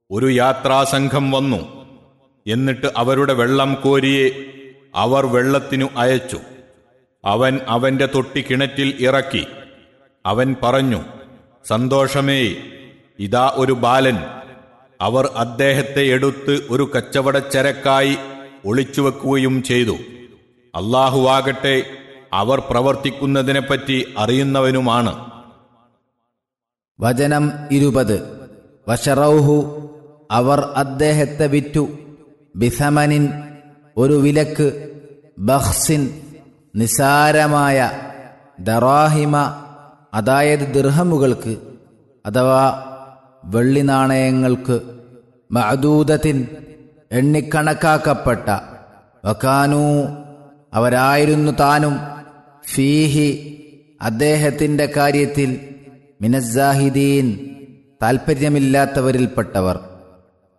ഒരു യാത്രാസംഘം വന്നു എന്നിട്ട് അവരുടെ വെള്ളം കോരിയെ അവർ വെള്ളത്തിനു അയച്ചു അവൻ അവന്റെ തൊട്ടി കിണറ്റിൽ ഇറക്കി അവൻ പറഞ്ഞു സന്തോഷമേ ഇതാ ഒരു ബാലൻ അവർ അദ്ദേഹത്തെ എടുത്ത് ഒരു കച്ചവടച്ചരക്കായി ഒളിച്ചുവെക്കുകയും ചെയ്തു അള്ളാഹുവാകട്ടെ അവർ പ്രവർത്തിക്കുന്നതിനെപ്പറ്റി അറിയുന്നവനുമാണ് വചനം ഇരുപത് വഷറൗഹു അവർ അദ്ദേഹത്തെ വിറ്റു ബിസമനിൻ ഒരു വിലക്ക് ബഹ്സിൻ നിസാരമായ ദറാഹിമ അതായത് ദിർഹമുകൾക്ക് അഥവാ വെള്ളി നാണയങ്ങൾക്ക് മഅദൂദത്തിൻ എണ്ണിക്കണക്കാക്കപ്പെട്ട വക്കാനൂ അവരായിരുന്നു താനും ഫീഹി അദ്ദേഹത്തിൻ്റെ കാര്യത്തിൽ മിനസാഹിദീൻ താൽപ്പര്യമില്ലാത്തവരിൽപ്പെട്ടവർ